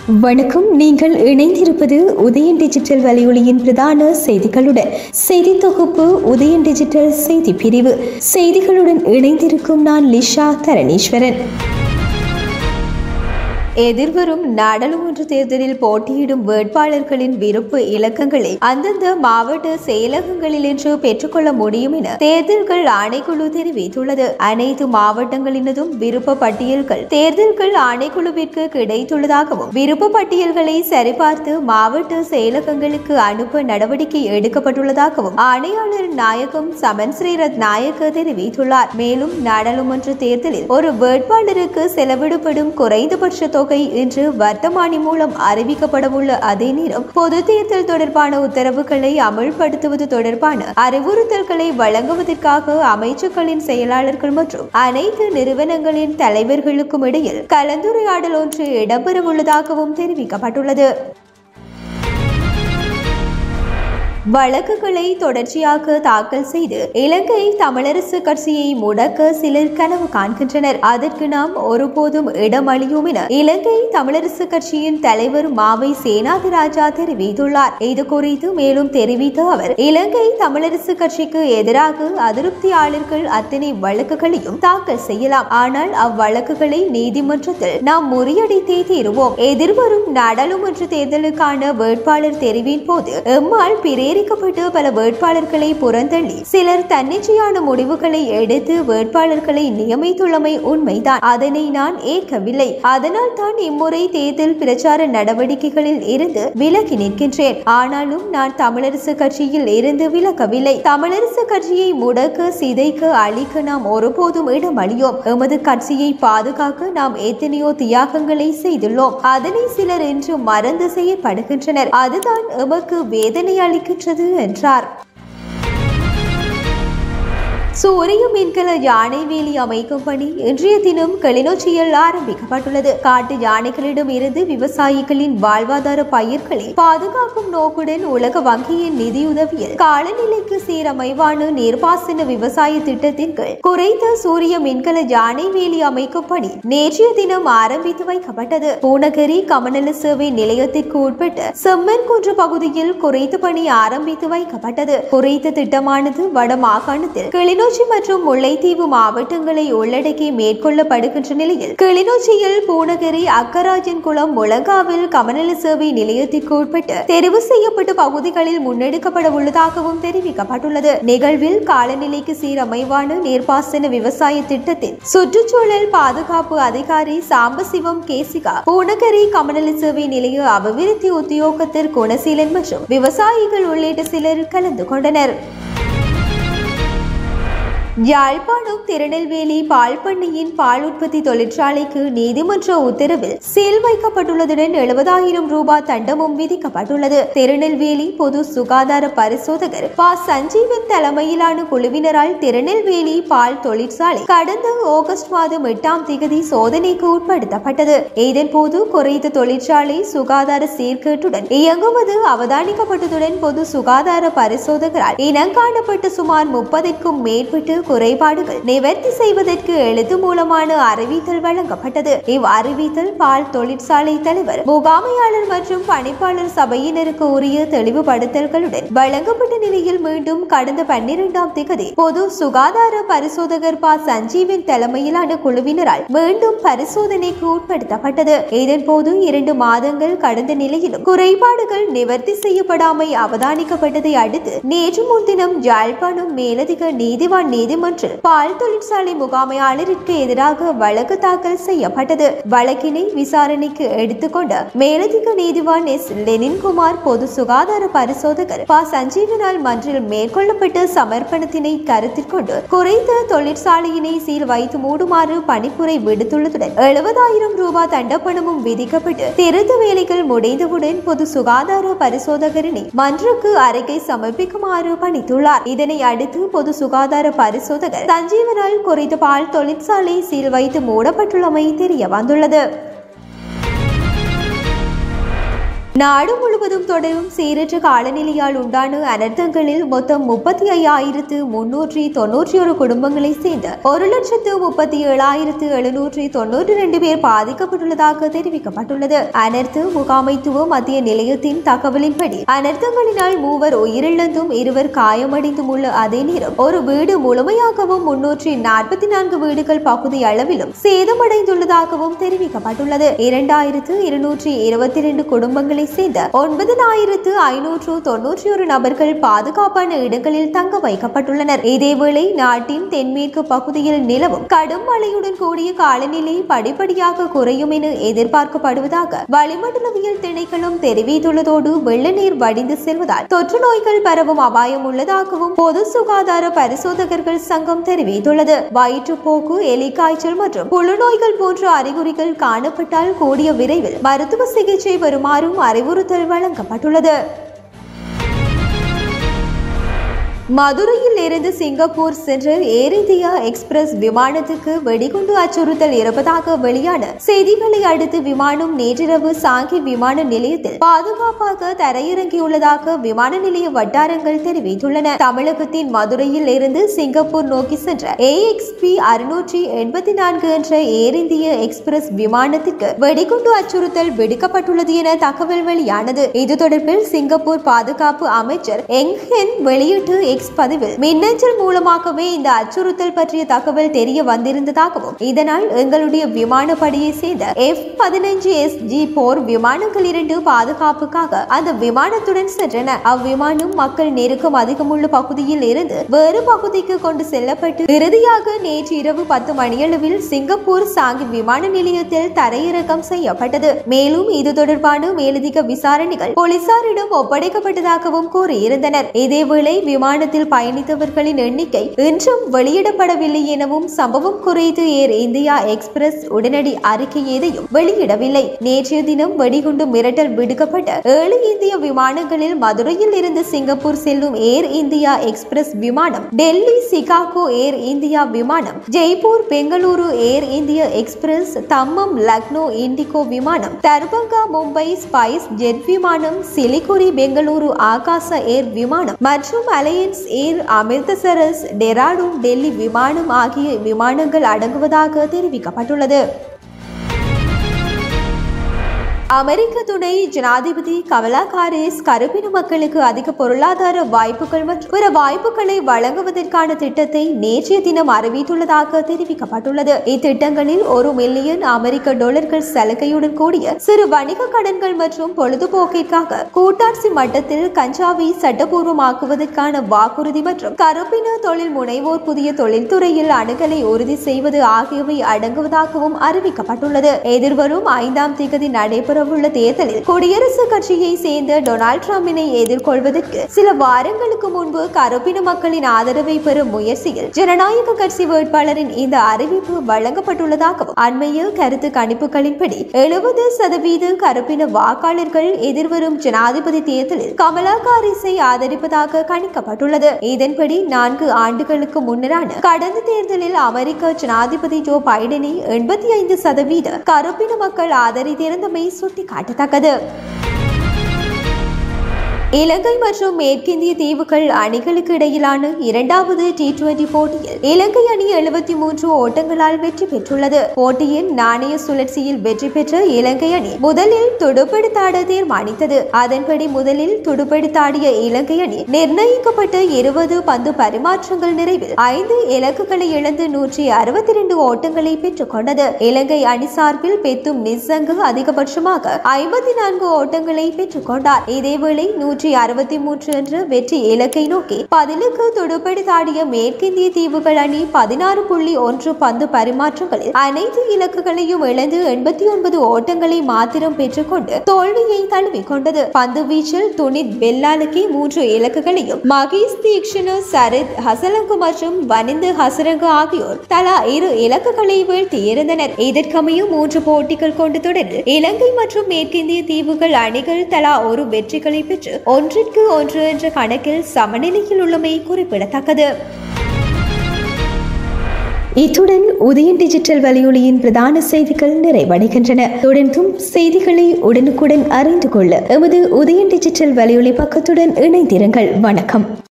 வணக்கம் நீங்கள் இணைந்திருப்பது உதயன் டிஜிட்டல் வலையொலியின் பிரதான செய்திகளுடன் செய்தி தொகுப்பு உதயன் டிஜிட்டல் செய்தி பிரிவு செய்திகளுடன் இணைந்திருக்கும் நான் லிஷா தரணீஸ்வரன் எதிர்வரும் நாடாளுமன்ற தேர்தலில் போட்டியிடும் வேட்பாளர்களின் விருப்பு இலக்கங்களை அந்தந்த மாவட்ட செயலகங்களில் இன்று பெற்றுக்கொள்ள முடியும் என தேர்தல்கள் ஆணைக்குழு தெரிவித்துள்ளது அனைத்து மாவட்டங்களினதும் விருப்ப பட்டியல்கள் தேர்தல்கள் ஆணைக்குழுவிற்கு கிடைத்துள்ளதாகவும் விருப்ப பட்டியல்களை சரிபார்த்து மாவட்ட செயலகங்களுக்கு அனுப்ப நடவடிக்கை எடுக்கப்பட்டுள்ளதாகவும் ஆணையாளர் நாயகம் சமன் ஸ்ரீரத் நாயக்க தெரிவித்துள்ளார் மேலும் நாடாளுமன்ற தேர்தலில் ஒரு வேட்பாளருக்கு செலவிடப்படும் குறைந்தபட்ச தொகை இன்று வர்த்தமானி மூலம் அறிவிக்கப்படவுள்ள அதே நேரம் பொது தேர்தல் தொடர்பான உத்தரவுகளை அமல்படுத்துவது தொடர்பான அறிவுறுத்தல்களை வழங்குவதற்காக அமைச்சர்களின் செயலாளர்கள் மற்றும் அனைத்து நிறுவனங்களின் தலைவர்களுக்கும் இடையில் கலந்துரையாடல் ஒன்று இடம்பெறவுள்ளதாகவும் தெரிவிக்கப்பட்டுள்ளது வழக்குகளை தொடர்ச்சியாக தாக்கல் செய்து இலங்கை தமிழரசு கட்சியை முடக்க சிலர் கனவு காண்கின்றனர் அதற்கு நாம் ஒருபோதும் இடமளியும் என இலங்கை தமிழரசு கட்சியின் தலைவர் மாவை சேனாதிராஜா தெரிவித்துள்ளார் இது குறித்து மேலும் தெரிவித்த அவர் இலங்கை தமிழரசு கட்சிக்கு எதிராக அதிருப்தியாளர்கள் அத்தனை வழக்குகளையும் தாக்கல் செய்யலாம் ஆனால் அவ்வழக்குகளை நீதிமன்றத்தில் நாம் முறியடித்தே தீருவோம் எதிர்வரும் நாடாளுமன்ற தேர்தலுக்கான வேட்பாளர் தெரிவின் போது எம்மால் பிரே பிரேரிக்கப்பட்டு பல வேட்பாளர்களை புறந்தள்ளி சிலர் தன்னிச்சையான முடிவுகளை எடுத்து வேட்பாளர்களை நியமித்துள்ளமை உண்மைதான் அதனை நான் ஏற்கவில்லை அதனால் தான் இம்முறை தேர்தல் பிரச்சார நடவடிக்கைகளில் இருந்து விலகி நிற்கின்றேன் ஆனாலும் நான் தமிழரசு கட்சியில் இருந்து விலகவில்லை தமிழரசு கட்சியை முடக்க சிதைக்க அழிக்க நாம் ஒருபோதும் இடமளியோம் எமது கட்சியை பாதுகாக்க நாம் எத்தனையோ தியாகங்களை செய்துள்ளோம் அதனை சிலர் இன்று மறந்து செயற்படுகின்றனர் அதுதான் எமக்கு வேதனை அளிக்கின்ற இருக்கின்றது என்றார் சூரிய மின்கல யானை வேலி அமைக்கும் பணி இன்றைய தினம் கிளிநொச்சியில் ஆரம்பிக்கப்பட்டுள்ளது காட்டு யானைகளிடம் இருந்து விவசாயிகளின் வாழ்வாதார பயிர்களை பாதுகாக்கும் நோக்குடன் உலக வங்கியின் நிதியுதவியில் காலநிலைக்கு சீரமைவான நீர்ப்பாசன விவசாய திட்டத்தின் கீழ் குறைந்த சூரிய மின்கல யானை வேலி அமைக்கும் பணி நேற்றைய தினம் ஆரம்பித்து வைக்கப்பட்டது பூனகரி கமநல சேவை நிலையத்திற்கு உட்பட்ட செம்மன் குன்று பகுதியில் குறைத்த பணி ஆரம்பித்து வைக்கப்பட்டது குறைத்த திட்டமானது வட மாகாணத்தில் கிளிநொச்சி கிளிநொச்சி மற்றும் முல்லைத்தீவு மாவட்டங்களை உள்ளடக்கி மேற்கொள்ளப்படுகின்ற நிலையில் கிளிநொச்சியில் பூனகிரி அக்கராஜன் குளம் முழங்காவில் கமநல சேவை நிலையத்திற்கு உட்பட்டு தெரிவு செய்யப்பட்ட பகுதிகளில் முன்னெடுக்கப்பட உள்ளதாகவும் தெரிவிக்கப்பட்டுள்ளது நிகழ்வில் காலநிலைக்கு சீரமைவான நீர்ப்பாசன விவசாய திட்டத்தின் சுற்றுச்சூழல் பாதுகாப்பு அதிகாரி சாம்பசிவம் கேசிகா பூனகரி கமநல சேவை நிலைய அபிவிருத்தி உத்தியோகத்தர் குணசீலன் மற்றும் விவசாயிகள் உள்ளிட்ட சிலர் கலந்து கொண்டனர் யாழ்ப்பாணம் திருநெல்வேலி பால் பண்ணையின் பால் உற்பத்தி தொழிற்சாலைக்கு நீதிமன்ற உத்தரவில் சீல் வைக்கப்பட்டுள்ளதுடன் எழுபதாயிரம் ரூபாய் தண்டமும் விதிக்கப்பட்டுள்ளது திருநெல்வேலி பொது சுகாதார பரிசோதகர் ப சஞ்சீவன் தலைமையிலான குழுவினரால் திருநெல்வேலி பால் தொழிற்சாலை கடந்த ஆகஸ்ட் மாதம் எட்டாம் திகதி சோதனைக்கு உட்படுத்தப்பட்டது இதன் போது குறைந்த தொழிற்சாலை சுகாதார சீர்கேட்டுடன் இயங்குவது அவதானிக்கப்பட்டதுடன் பொது சுகாதார பரிசோதகரால் இனங்காணப்பட்ட சுமார் முப்பதுக்கும் மேற்பட்டு குறைபாடுகள் நிவர்த்தி செய்வதற்கு எழுத்து மூலமான அறிவித்தல் வழங்கப்பட்டது இவ் அறிவித்தல் பால் தொழிற்சாலை தலைவர் முகாமையாளர் மற்றும் பணிப்பாளர் சபையினருக்கு உரிய தெளிவுபடுத்தல்களுடன் வழங்கப்பட்ட நிலையில் மீண்டும் கடந்த பன்னிரெண்டாம் திகதி பொது சுகாதார பரிசோதகர் ப சஞ்சீவின் தலைமையிலான குழுவினரால் மீண்டும் பரிசோதனைக்கு உட்படுத்தப்பட்டது இதன் போது இரண்டு மாதங்கள் கடந்த நிலையிலும் குறைபாடுகள் நிவர்த்தி செய்யப்படாமை அவதானிக்கப்பட்டதை அடுத்து நேற்று முன்தினம் யாழ்ப்பாணம் மேலதிக நீதிவான் நீதிமன்றில் பால் தொழிற்சாலை முகாமையாளருக்கு எதிராக வழக்கு தாக்கல் செய்யப்பட்டது வழக்கினை விசாரணைக்கு எடுத்துக்கொண்ட மேலதிக நீதிவான் எஸ் லெனின்குமார் பொது சுகாதார பரிசோதகர் ப சஞ்சீவனால் மன்றில் மேற்கொள்ளப்பட்ட சமர்ப்பணத்தினை கருத்தில் கொண்டு குறைந்த தொழிற்சாலையினை சீல் வைத்து மூடுமாறு பணிப்புரை விடுத்துள்ளதுடன் எழுபதாயிரம் ரூபாய் தண்டப்பணமும் விதிக்கப்பட்டு திருத்த வேலைகள் முடிந்தவுடன் பொது சுகாதார பரிசோதகரினை மன்றுக்கு அறிக்கை சமர்ப்பிக்குமாறு பணித்துள்ளார் இதனை அடுத்து பொது சுகாதார பரிசோதகர் சஞ்சீவனால் குறித்த பால் தொழிற்சாலை சீல் வைத்து மூடப்பட்டுள்ளமை தெரிய வந்துள்ளது நாடு முழுவதும் தொடரும் சீரற்ற காலநிலையால் உண்டான அனர்த்தங்களில் மொத்தம் முப்பத்தி ஐயாயிரத்து முன்னூற்றி தொன்னூற்றி ஒரு குடும்பங்களை சேர்ந்த ஒரு லட்சத்து முப்பத்தி ஏழாயிரத்து எழுநூற்றி தொன்னூற்றி ரெண்டு பேர் பாதிக்கப்பட்டுள்ளதாக தெரிவிக்கப்பட்டுள்ளது அனர்த்த முகாமைத்துவ மத்திய நிலையத்தின் தகவலின்படி அனர்த்தங்களினால் மூவர் உயிரிழந்தும் இருவர் காயமடைந்தும் உள்ள அதே நேரம் ஒரு வீடு முழுமையாகவும் முன்னூற்றி நாற்பத்தி நான்கு வீடுகள் பகுதி அளவிலும் சேதமடைந்துள்ளதாகவும் தெரிவிக்கப்பட்டுள்ளது இரண்டாயிரத்து இருநூற்றி இருபத்தி இரண்டு குடும்பங்களை சேர்ந்த ஒன்பதினாயிரத்து ஐநூற்று தொன்னூற்றி ஒரு நபர்கள் பாதுகாப்பான இடங்களில் தங்க வைக்கப்பட்டுள்ளனர் இதேவேளை நாட்டின் தென்மேற்கு பகுதியில் நிலவும் கடும் மழையுடன் கூடிய காலநிலை படிப்படியாக குறையும் என எதிர்பார்க்கப்படுவதாக வளிமண்டலவியல் திணைக்களம் தெரிவித்துள்ளதோடு வெள்ள நீர் வடிந்து செல்வதால் தொற்று நோய்கள் பரவும் அபாயம் உள்ளதாகவும் பொது சுகாதார பரிசோதகர்கள் சங்கம் தெரிவித்துள்ளது வயிற்றுப்போக்கு எலிக்காய்ச்சல் மற்றும் புழுநோய்கள் போன்ற அறிகுறிகள் காணப்பட்டால் கூடிய விரைவில் மருத்துவ சிகிச்சை வருமாறும் அறிவுறுத்தல் வழங்கப்பட்டுள்ளது மதுரையில் இருந்து சிங்கப்பூர் சென்ற ஏர் இந்தியா எக்ஸ்பிரஸ் விமானத்துக்கு வெடிகுண்டு அச்சுறுத்தல் இருப்பதாக வெளியான செய்திகளை அடுத்து விமானம் நேற்றிரவு சாங்கி விமான நிலையத்தில் பாதுகாப்பாக தரையிறங்கியுள்ளதாக விமான நிலைய வட்டாரங்கள் தெரிவித்துள்ளன தமிழகத்தின் மதுரையில் இருந்து சிங்கப்பூர் நோக்கி சென்ற ஏஎக்ஸ்பி அறுநூற்றி எண்பத்தி நான்கு என்ற ஏர் இந்திய எக்ஸ்பிரஸ் விமானத்திற்கு வெடிகுண்டு அச்சுறுத்தல் விடுக்கப்பட்டுள்ளது என தகவல் வெளியானது இது தொடர்பில் சிங்கப்பூர் பாதுகாப்பு அமைச்சர் எங் ஹென் வெளியிட்டு எக்ஸ் பதிவில் மின்னஞ்சல் மூலமாகவே இந்த அச்சுறுத்தல் பற்றிய தகவல் தெரிய வந்திருந்ததாகவும் இதனால் எங்களுடைய விமானப்படையை சேர்ந்த எஃப் பதினைஞ்சு எஸ் ஜி போர் விமானங்கள் இரண்டு பாதுகாப்புக்காக அந்த விமானத்துடன் சென்றன அவ்விமானம் மக்கள் நெருக்கம் அதிகமுள்ள பகுதியில் இருந்து வேறு பகுதிக்கு கொண்டு செல்லப்பட்டு இறுதியாக நேற்று இரவு பத்து மணியளவில் சிங்கப்பூர் சாங்கி விமான நிலையத்தில் தரையிறக்கம் செய்யப்பட்டது மேலும் இது தொடர்பான மேலதிக விசாரணைகள் போலீசாரிடம் ஒப்படைக்கப்பட்டதாகவும் கூறியிருந்தனர் இதேவேளை விமானத்தில் பயணித்தவர்களின் எண்ணிக்கை இன்றும் வெளியிடப்படவில்லை எனவும் சம்பவம் குறித்து ஏர் இந்தியா எக்ஸ்பிரஸ் உடனடி அறிக்கை எதையும் வெளியிடவில்லை நேற்றைய தினம் வெடிகுண்டு மிரட்டல் விடுக்கப்பட்ட ஏழு இந்திய விமானங்களில் மதுரையில் இருந்து சிங்கப்பூர் செல்லும் ஏர் இந்தியா எக்ஸ்பிரஸ் விமானம் டெல்லி சிகாகோ ஏர் இந்தியா விமானம் ஜெய்ப்பூர் பெங்களூரு ஏர் இந்தியா எக்ஸ்பிரஸ் தம்மம் லக்னோ இண்டிகோ விமானம் தர்பங்கா மும்பை ஸ்பைஸ் ஜெட் விமானம் சிலிகுரி பெங்களூரு ஆகாச ஏர் விமானம் மற்றும் அலையன்ஸ் ஏர் அமிர்தசரஸ் டெராடூன் டெல்லி விமானம் ஆகிய விமானங்கள் அடங்குவதாக தெரிவிக்கப்பட்டுள்ளது அமெரிக்க துணை ஜனாதிபதி கமலா ஹாரிஸ் கருப்பின மக்களுக்கு அதிக பொருளாதார வாய்ப்புகள் மற்றும் பிற வாய்ப்புகளை வழங்குவதற்கான திட்டத்தை நேற்றைய தினம் அறிவித்துள்ளதாக தெரிவிக்கப்பட்டுள்ளது இத்திட்டங்களில் ஒரு மில்லியன் அமெரிக்க டாலர்கள் சலுகையுடன் கூடிய சிறு வணிக கடன்கள் மற்றும் பொழுதுபோக்கிற்காக கூட்டாட்சி மட்டத்தில் கஞ்சாவை சட்டபூர்வமாக்குவதற்கான வாக்குறுதி மற்றும் கருப்பின தொழில் முனைவோர் புதிய தொழில்துறையில் அணுகலை உறுதி செய்வது ஆகியவை அடங்குவதாகவும் அறிவிக்கப்பட்டுள்ளது எதிர்வரும் ஐந்தாம் தேதி நடைபெறவுள்ள தேர்தலில் குடியரசுக் கட்சியை சேர்ந்த டொனால்ட் ட்ரம்பினை எதிர்கொள்வதற்கு சில வாரங்களுக்கு முன்பு கருப்பின மக்களின் ஆதரவை பெறும் முயற்சியில் ஜனநாயக கட்சி வேட்பாளரின் இந்த அறிவிப்பு வழங்கப்பட்டுள்ளதாகவும் அண்மையில் கருத்து கணிப்புகளின்படி எழுபது சதவீத கருப்பின வாக்காளர்கள் எதிர்வரும் ஜனாதிபதி தேர்தலில் கமலா ஹாரிஸை ஆதரிப்பதாக கணிக்கப்பட்டுள்ளது இதன்படி நான்கு ஆண்டுகளுக்கு முன்னரான கடந்த தேர்தலில் அமெரிக்க ஜனாதிபதி ஜோ பைடனை எண்பத்தி ஐந்து சதவீத கருப்பின மக்கள் ஆதரித்திருந்தமை சுட்டிக்காட்டத்தக்கது இலங்கை மற்றும் மேற்கிந்திய தீவுகள் அணிகளுக்கு இடையிலான இரண்டாவது டி டுவெண்டி போட்டியில் இலங்கை அணி எழுபத்தி மூன்று ஓட்டங்களால் வெற்றி பெற்றுள்ளது போட்டியின் நாணய சுழற்சியில் வெற்றி பெற்ற இலங்கை அணி முதலில் துடுப்பெடுத்தாட தீர்மானித்தது அதன்படி முதலில் துடுப்பெடுத்தாடிய இலங்கை அணி நிர்ணயிக்கப்பட்ட இருபது பந்து பரிமாற்றங்கள் நிறைவில் ஐந்து இலக்குகளை இழந்து நூற்றி அறுபத்தி இரண்டு ஓட்டங்களை பெற்றுக் கொண்டது இலங்கை அணி சார்பில் பெத்தும் நிசங்கு அதிகபட்சமாக ஐம்பத்தி நான்கு ஓட்டங்களை பெற்றுக் கொண்டார் இதேவேளை நூற்றி அறுபத்தி மூன்று என்ற வெற்றி இலக்கை நோக்கி பதிலுக்கு துடுப்பெடுத்தாடிய மேற்கிந்திய தீவுகள் அணி பதினாறு புள்ளி ஒன்று பந்து பரிமாற்றங்களில் அனைத்து இலக்குகளையும் இழந்து எண்பத்தி ஒன்பது ஓட்டங்களை மாத்திரம் பெற்றுக்கொண்டு தோல்வியை தழுவிக்கொண்டது பந்து வீச்சில் துனித் பெல்லாலுக்கி மூன்று இலக்குகளையும் மகேஷ் தீக்ஷண சரித் ஹசலங்கு மற்றும் வனிந்து ஹசரங்கு ஆகியோர் தலா இரு இலக்குகளை வீழ்த்தியிருந்தனர் இதற்கமையும் மூன்று போட்டிகள் கொண்டு தொடரில் இலங்கை மற்றும் மேற்கிந்திய தீவுகள் அணிகள் தலா ஒரு வெற்றிகளை பெற்று ஒன்றிற்கு ஒன்று என்ற கணக்கில் சமநிலையில் உள்ளமை குறிப்பிடத்தக்கது இத்துடன் உதயன் டிஜிட்டல் வலையொலியின் பிரதான செய்திகள் நிறைவடைகின்றன தொடர்ந்தும் செய்திகளை உடனுக்குடன் அறிந்து கொள்ள எமது உதயன் டிஜிட்டல் வலையொலி பக்கத்துடன் இணைந்திருங்கள் வணக்கம்